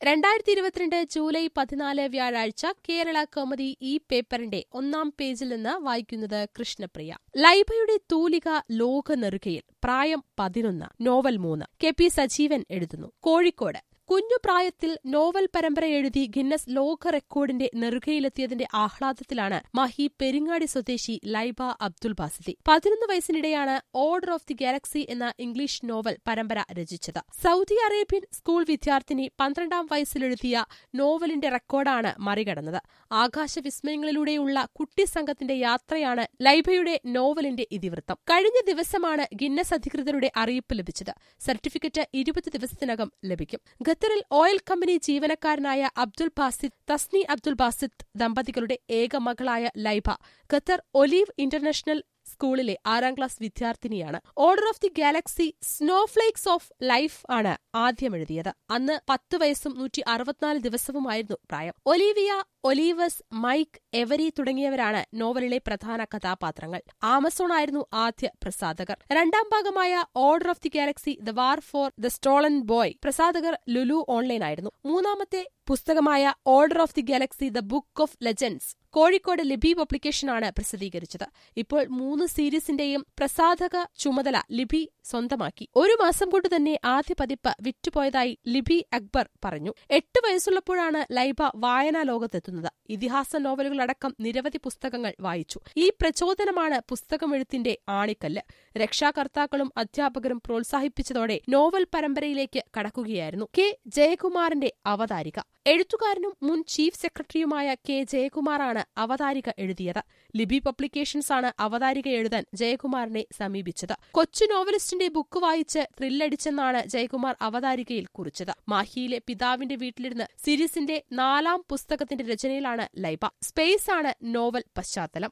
രണ്ടായിരത്തി ഇരുപത്തിരണ്ട് ജൂലൈ പതിനാല് വ്യാഴാഴ്ച കേരള കൗമുദി ഈ പേപ്പറിന്റെ ഒന്നാം പേജിൽ നിന്ന് വായിക്കുന്നത് കൃഷ്ണപ്രിയ ലൈബയുടെ തൂലിക ലോക നെറുകയിൽ പ്രായം പതിനൊന്ന് നോവൽ മൂന്ന് കെ പി സജീവൻ എഴുതുന്നു കോഴിക്കോട് കുഞ്ഞു പ്രായത്തിൽ നോവൽ പരമ്പര എഴുതി ഗിന്നസ് ലോക റെക്കോർഡിന്റെ നെറുകയിലെത്തിയതിന്റെ ആഹ്ലാദത്തിലാണ് മഹി പെരിങ്ങാടി സ്വദേശി ലൈബ അബ്ദുൽ ബാസിദി പതിനൊന്ന് വയസ്സിനിടെയാണ് ഓർഡർ ഓഫ് ദി ഗാലക്സി എന്ന ഇംഗ്ലീഷ് നോവൽ പരമ്പര രചിച്ചത് സൗദി അറേബ്യൻ സ്കൂൾ വിദ്യാർത്ഥിനി പന്ത്രണ്ടാം വയസ്സിലെഴുതിയ നോവലിന്റെ റെക്കോർഡാണ് മറികടന്നത് ആകാശവിസ്മയങ്ങളിലൂടെയുള്ള കുട്ടി സംഘത്തിന്റെ യാത്രയാണ് ലൈബയുടെ നോവലിന്റെ ഇതിവൃത്തം കഴിഞ്ഞ ദിവസമാണ് ഗിന്നസ് അധികൃതരുടെ അറിയിപ്പ് ലഭിച്ചത് സർട്ടിഫിക്കറ്റ് ഇരുപത് ദിവസത്തിനകം ലഭിക്കും ഖത്തറിൽ ഓയിൽ കമ്പനി ജീവനക്കാരനായ അബ്ദുൽ ബാസിദ് തസ്നി അബ്ദുൽ ബാസിദ് ദമ്പതികളുടെ ഏക മകളായ ലൈബ ഖത്തർ ഒലീവ് ഇന്റർനാഷണൽ സ്കൂളിലെ ആറാം ക്ലാസ് വിദ്യാർത്ഥിനിയാണ് order of the galaxy snowflakes of life ആണ് ആദ്യം എഴുതിയത് അന്ന് പത്ത് വയസ്സും നൂറ്റി അറുപത്തിനാല് ദിവസവുമായിരുന്നു പ്രായം ഒലീവിയ ഒലീവസ് മൈക്ക് എവരി തുടങ്ങിയവരാണ് നോവലിലെ പ്രധാന കഥാപാത്രങ്ങൾ ആമസോൺ ആയിരുന്നു ആദ്യ പ്രസാധകർ രണ്ടാം ഭാഗമായ order of the galaxy the war for the stolen boy പ്രസാധകർ ലുലു ഓൺലൈൻ ആയിരുന്നു മൂന്നാമത്തെ പുസ്തകമായ order of the galaxy the book of legends Kozhikode Libi പബ്ലിക്കേഷനാണ് പ്രസിദ്ധീകരിച്ചത് ഇപ്പോൾ മൂന്ന് സീരീസിന്റെയും പ്രസാധക ചുമതല ലിബി സ്വന്തമാക്കി ഒരു മാസം കൊണ്ട് തന്നെ ആദ്യ പതിപ്പ് വിറ്റുപോയതായി ലിബി അക്ബർ പറഞ്ഞു എട്ട് വയസ്സുള്ളപ്പോഴാണ് ലൈബ വായനാ ലോകത്തെത്തുന്നത് ഇതിഹാസ നോവലുകളടക്കം നിരവധി പുസ്തകങ്ങൾ വായിച്ചു ഈ പ്രചോദനമാണ് പുസ്തകമെഴുത്തിന്റെ ആണിക്കല്ല് രക്ഷാകർത്താക്കളും അധ്യാപകരും പ്രോത്സാഹിപ്പിച്ചതോടെ നോവൽ പരമ്പരയിലേക്ക് കടക്കുകയായിരുന്നു കെ ജയകുമാറിന്റെ അവതാരിക എഴുത്തുകാരനും മുൻ ചീഫ് സെക്രട്ടറിയുമായ കെ ജയകുമാറാണ് അവതാരിക എഴുതിയത് ലിബി പബ്ലിക്കേഷൻസ് ആണ് അവതാരിക എഴുതാൻ ജയകുമാറിനെ സമീപിച്ചത് കൊച്ചു നോവലിസ്റ്റിന്റെ ബുക്ക് വായിച്ച് ത്രില്ലടിച്ചെന്നാണ് ജയകുമാർ അവതാരികയിൽ കുറിച്ചത് മാഹിയിലെ പിതാവിന്റെ വീട്ടിലിരുന്ന് സീരീസിന്റെ നാലാം പുസ്തകത്തിന്റെ രചനയിലാണ് ലൈബ സ്പേസ് ആണ് നോവൽ പശ്ചാത്തലം